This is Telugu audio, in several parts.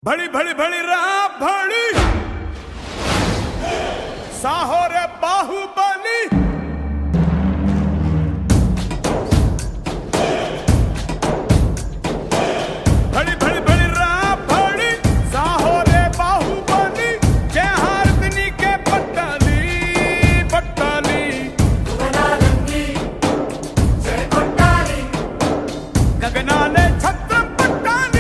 भड़ी भड़ी भड़ी रा भड़ी साहो रे बाहुबली भड़ी भड़ी भड़ी रा भड़ी साहो रे बाहुबली जय हारदिनी के पट्टाली पट्टाली गगनाने छत्र पट्टाली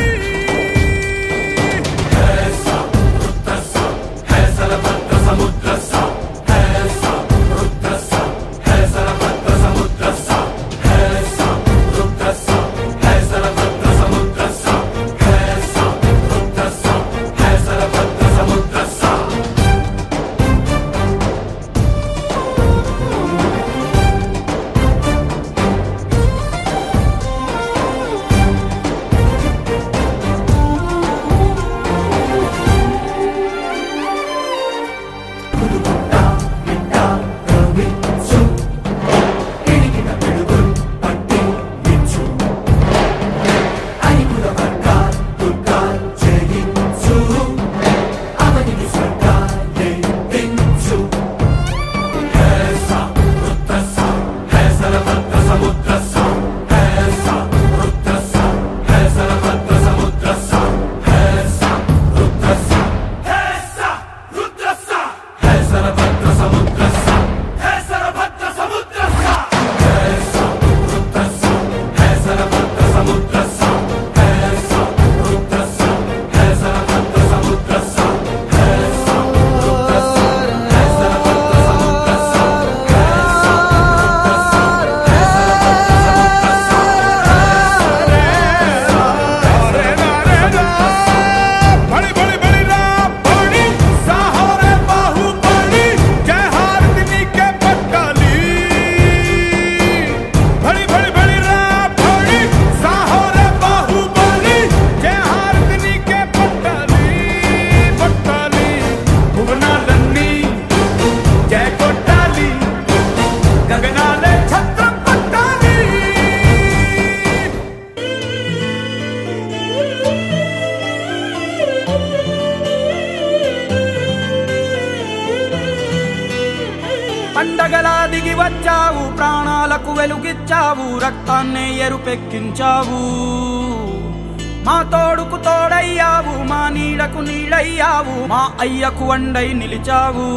बड़ी बड़ी बड़ी रा बड़ी साहो रे बाहुबली जय हारदिनी के पट्टाली बड़ी बड़ी बड़ी रा बड़ी साहो रे बाहुबली जय हारदिनी के पट्टाली पट्टाली भुवना लन्नी जय कोट्टाली गगनाले छत्र पट्टाली పండగలా దిగి వచ్చావు ప్రాణాలకు వెలుగిచ్చావు రక్తాన్నే ఎరుపెక్కించావు మా తోడుకు తోడయ్యావు మా నీడకు నీడయ్యావు మా అయ్యకు వండై నిలిచావు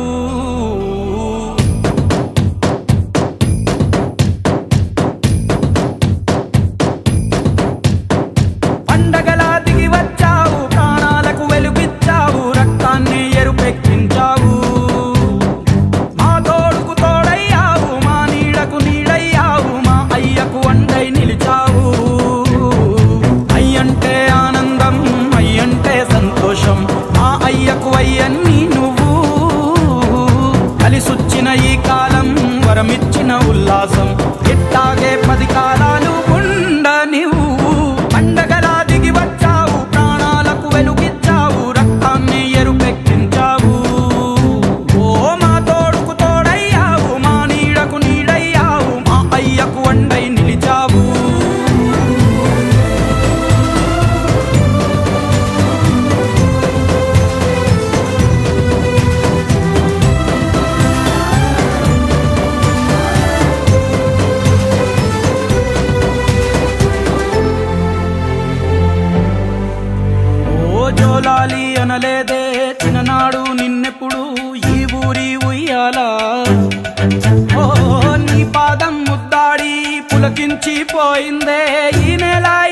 పండగలా దిగి వచ్చావు ప్రాణాలకు వెలుగిచ్చావు రక్తాన్ని ఎరుపెక్కించావు మా తోడుకు తోడయ్యావు మా నీడకు నీడయ్యావు మా అయ్యకు వండై నిలిచావు అయ్యంటే ఆనందం అయ్యంటే సంతోషం మా అయ్యకు అయ్యన్ని నువ్వు కలిసొచ్చిన ఈ కాలం వరమిచ్చిన ఉల్లాసం ఇట్టాగే పది కాలాలు ఉండ నువ్వు పండగలా దిగి వచ్చావు ప్రాణాలకు వెలుగిచ్చావు రక్తాన్ని ఎరుపెక్కించావు ఓ మా తోడుకు తోడయ్యావు మా నీడకు నీడయ్యావు మా అయ్యకు వండై నిలిచావు ఓ జోలాలి అనలేదే చిన్ననాడు నిన్నెప్పుడు ఈ ఊరి ఉయ్యాలా ఓ నీ పాదం ముద్దాడి పులకించి పోయిందే ఈ నెల